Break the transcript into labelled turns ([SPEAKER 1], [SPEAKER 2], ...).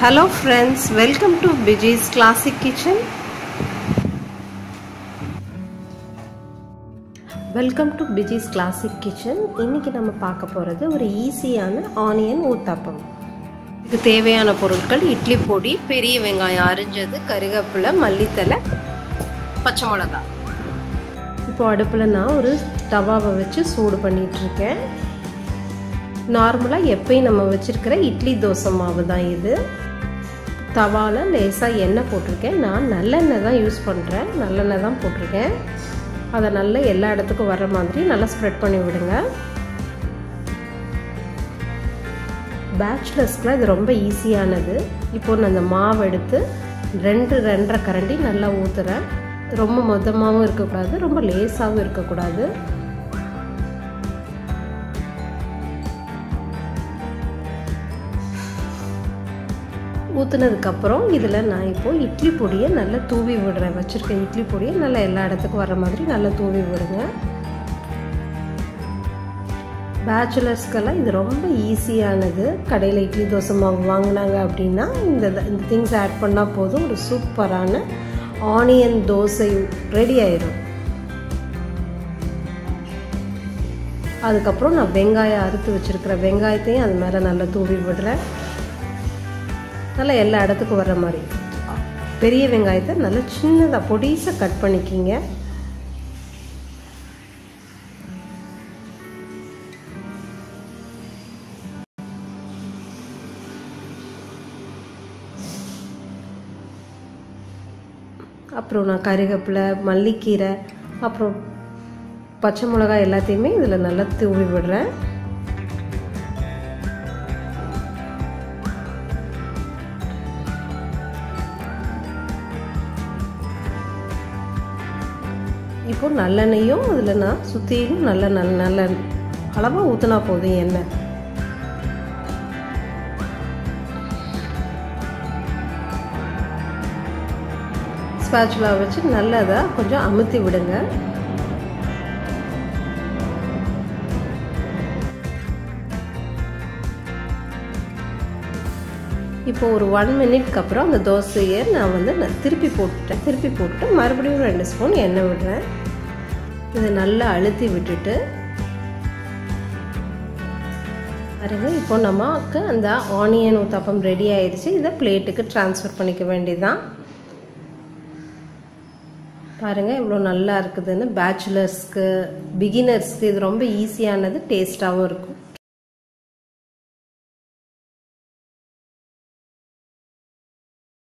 [SPEAKER 1] Hello friends, welcome to Biji's Classic Kitchen. Welcome to Biji's classic kitchen இன்னைக்கு நம்ம பார்க்க போகிறது ஒரு ஈஸியான ஆனியன் ஊத்தாப்பம் இதுக்கு தேவையான பொருட்கள் இட்லி பொடி பெரிய வெங்காயம் அரிஞ்சது கருவேப்பிலை மல்லித்தலை பச்சை மிளகாய் இப்போ அடுப்பில் நான் ஒரு தவாவை வச்சு சூடு பண்ணிகிட்ருக்கேன் நார்மலாக எப்பயும் நம்ம வச்சுருக்கிற இட்லி தோசை மாவு தான் இது தவாவில் லேசாக எண்ணெய் போட்டிருக்கேன் நான் நல்லெண்ணெய் தான் யூஸ் பண்ணுறேன் நல்லெண்ணெய் தான் போட்டிருக்கேன் அதை நல்லா எல்லா இடத்துக்கும் வர்ற மாதிரி நல்லா ஸ்ப்ரெட் பண்ணி விடுங்க பேச்சுலர்ஸ்க்குலாம் இது ரொம்ப ஈஸியானது இப்போ நான் அந்த மாவு எடுத்து ரெண்டு ரெண்டரை கரண்டி நல்லா ஊற்றுறேன் ரொம்ப மொத்தமாகவும் இருக்கக்கூடாது ரொம்ப லேஸாகவும் இருக்கக்கூடாது ஊற்றுனதுக்கப்புறம் இதில் நான் இப்போது இட்லி பொடியை நல்லா தூவி விடுறேன் வச்சுருக்க இட்லி பொடியை நல்லா எல்லா இடத்துக்கும் வர மாதிரி நல்லா தூவி விடுங்க பேச்சுலர்ஸ்க்கெல்லாம் இது ரொம்ப ஈஸியானது கடையில் இட்லி தோசை மாவு வாங்கினாங்க அப்படின்னா இந்த இந்த திங்ஸ் ஆட் பண்ணால் போதும் ஒரு சூப்பரான ஆனியன் தோசை ரெடி ஆயிடும் அதுக்கப்புறம் நான் வெங்காயம் அறுத்து வச்சுருக்கிற வெங்காயத்தையும் அது மேலே நல்லா தூவி விடுறேன் நல்லா எல்லா இடத்துக்கும் வர்ற மாதிரி பெரிய வெங்காயத்தை நல்லா சின்னதாக பொடிசாக கட் பண்ணிக்கிங்க அப்புறம் நான் கருவேப்பிலை மல்லிக்கீரை அப்புறம் பச்சை மிளகாய் எல்லாத்தையுமே இதில் நல்லா தூவி விடுறேன் இப்போ நல்லெண்ணெயும் அதில் நான் சுற்றிலும் நல்ல நல்ல நல்ல அளவாக ஊற்றினா போதும் எண்ணெய் ஸ்பேச்சுலா வச்சு நல்லதாக கொஞ்சம் அமுத்தி விடுங்க இப்போ ஒரு ஒன் மினிட்க்கு அப்புறம் அந்த தோசையை நான் வந்து நான் திருப்பி போட்டுட்டேன் திருப்பி போட்டு மறுபடியும் ரெண்டு ஸ்பூன் எண்ணெய் விடுறேன் இதை நல்லா அழுத்தி விட்டுட்டு பாருங்க இப்போ நமக்கு அந்த ஆனியன் ஊத்தாப்பம் ரெடி ஆயிடுச்சு இதை பிளேட்டுக்கு ட்ரான்ஸ்ஃபர் பண்ணிக்க வேண்டியதுதான் பாருங்கள் இவ்வளோ நல்லா இருக்குதுன்னு பேச்சுலர்ஸ்க்கு பிகினர்ஸ்க்கு இது ரொம்ப ஈஸியானது டேஸ்ட்டாகவும் இருக்கும்